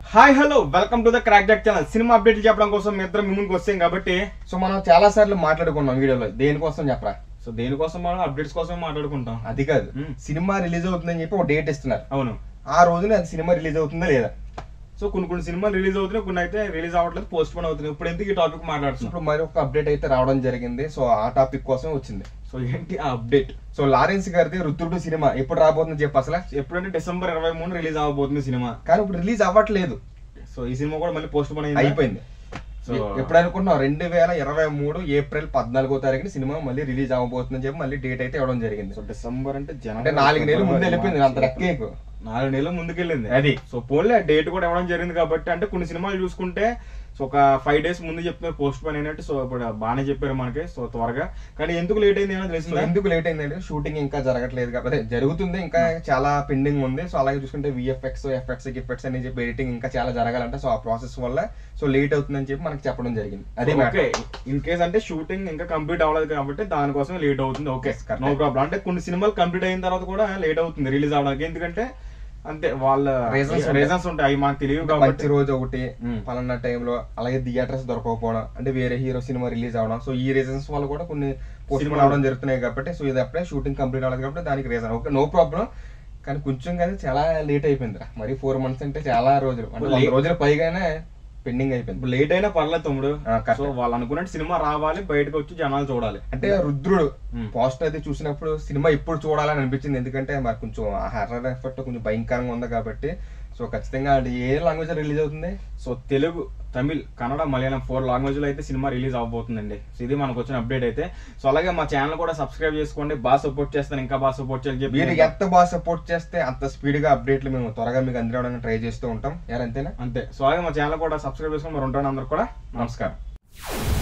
Hi hello welcome to the Crack Jack channel cinema అప్డేట్లు చెప్పడం కోసం మీ ఇద్దరం మీ ముందుకు వస్తాం కాబట్టి సో మనం చాలా సార్లు మాట్లాడుకున్నాం వీడియోలో దేనికోసం చెప్పరా సో దేనికోసం మనం అప్డేట్స్ కోసం మాట్లాడుకుంటాం అది కాదు మ్మ్. సినిమా రిలీజ్ అవుతుందని చెప్పి ఒక డేట్ ఇస్తున్నారు అవును ఆ రోజున అది సినిమా రిలీజ్ అవుతుందా లేదా సో కొన్ని కొన్ని సినిమాలు రిలీజ్ అవుతున్నాయి కొన్ని అయితే రిలీజ్ అవ్వట్లేదు పోస్ట్ పోన్ అవుతున్నాయి ఇప్పుడు ఎందుకు ఈ టాపిక్ మాట్లాడుతున్నాం ఇప్పుడు మరి ఒక అప్డేట్ అయితే రావడం జరిగింది సో ఆ టాపిక్ కోసం వచ్చింది సో ఏంటి ఆ అప్డేట్ సో లారెన్స్ గారిది రుద్రుడు సినిమా ఎప్పుడు రాబోతుందని చెప్పి అసలు ఎప్పుడంటే డిసెంబర్ ఇరవై మూడు రిలీజ్ అవ్వబోతుంది సినిమా కానీ ఇప్పుడు రిలీజ్ అవ్వట్లేదు సో ఈ సినిమా కూడా మళ్ళీ పోస్ట్ పోన్ అయింది అయిపోయింది సో ఎ- ఎప్పుడు అనుకుంటున్నాం రెండు వేల ఇరవై మూడు ఏప్రిల్ పద్నాలుగో తారీఖున సినిమా మళ్ళీ రిలీజ్ అవ్వబోతుందని చెప్పి మళ్ళీ డేట్ అయితే ఇవ్వడం జరిగింది సో డిసెంబర్ అంటే అంటే జనవరి నాలుగు నెలలు ముందు ఫిబ్రవరి, వెళ్ళిపోయింది అంత మార్చి, లెక్కేకు నాలుగు నెలల ముందుకెళ్ళింది అది. సో పోన్లే డేట్ కూడా ఇవ్వడం జరిగింది కాబట్టి అంటే కొన్ని సినిమాలు చూసుకుంటే సో ఒక ఫైవ్ డేస్ ముందు చెప్తున్నారు పోస్ట్ పోన్ అయినట్టు సో ఇప్పుడు బాగానే చెప్పారు మనకి సో త్వరగా కానీ ఎందుకు లేట్ అయింది ఏమో సో తెలిసిందా ఎందుకు లేట్ అయిందంటే షూటింగ్ ఇంకా జరగట్లేదు కాబట్టి జరుగుతుంది ఇంకా చాలా పెండింగ్ ఉంది సో అలాగే చూసుకుంటే విఎఫ్ఎక్స్ ఎఫ్ఎక్స్ గిఫ్ఎక్స్ అని చెప్పి ఎడిటింగ్ ఇంకా చాలా జరగాలంటే సో ఆ ప్రాసెస్ వల్ల సో లేట్ అవుతుందని చెప్పి మనకి చెప్పడం జరిగింది అదే ఓకే ఇన్ కేస్ అంటే షూటింగ్ ఇంకా కంప్లీట్ అవ్వలేదు కాబట్టి దానికోసం లేట్ అవుతుంది okay Yes, correct. No problem అంటే కొన్ని సినిమాలు కంప్లీట్ అయిన తర్వాత కూడా లేట్ అవుతుంది రిలీజ్ అవడానికి ఎందుకంటే అంతే వాళ్ళ Reasons ఉంటాయి. రీజన్స్ ఉంటాయి అవి మాకు తెలియదు మంచి కాబట్టి రోజు ఒకటి మ్మ్. పలానా టైంలో అలాగే థియేటర్స్ దొరకకపోవడం అంటే వేరే హీరో సినిమా రిలీజ్ అవడం సో ఈ రీజన్స్ వల్ల కూడా కొన్ని పోస్ట్ సినిమాలు- అవడం జరుగుతున్నాయి కాబట్టి సో ఇది అప్పుడే షూటింగ్ కంప్లీట్ అవ్వలేదు కాబట్టి దానికి రీజన్ ఓకే నో ప్రాబ్లం కానీ కొంచెం కానీ చాలా లేట్ అయిపోయింది మరి ఫోర్ మంత్స్ అంటే చాలా రోజులు అంటే వంద Late- రోజుల పైగానే పెండింగ్ అయిపోయింది ఇప్పుడు లేట్ అయినా పర్లేదు తమ్ముడు ఆ, correct. సో వాళ్ళు అనుకున్నట్టు సినిమా రావాలి బయటకు వచ్చి జనాలు చూడాలి అంటే రుద్రుడు మ్మ్. పోస్టర్ అయితే చూసినప్పుడు సినిమా ఎప్పుడు చూడాలని అనిపించింది ఎందుకంటే మరి కొంచెం హర్రర్ ఎఫెక్ట్ కొంచెం భయంకరంగా ఉంది కాబట్టి సో ఖచ్చితంగా అది ఏ లాంగ్వేజ్ రిలీజ్ అవుతుంది so Telugu Tamil Kannada Malayalam four language లో అయితే సినిమా రిలీజ్ అవబోతుందండి సో ఇది మనకు వచ్చిన అప్డేట్ అయితే సో అలాగే మా ఛానల్ కూడా సబ్స్క్రైబ్ చేసుకోండి బాగా సపోర్ట్ చేస్తాను ఇంకా బాగా సపోర్ట్ చేయాలి చెప్పి మీరు ఎంత బాగా సపోర్ట్ చేస్తే అంత స్పీడ్ గా అప్డేట్లు మేము త్వరగా మీకు అందించడానికి ట్రై చేస్తూ ఉంటాం యారు అంతేనా అంతే సో అలాగే మా ఛానల్ కూడా సబ్స్క్రైబ్ చేసుకొని మరి ఉంటాను అందరు కూడా నమస్కారం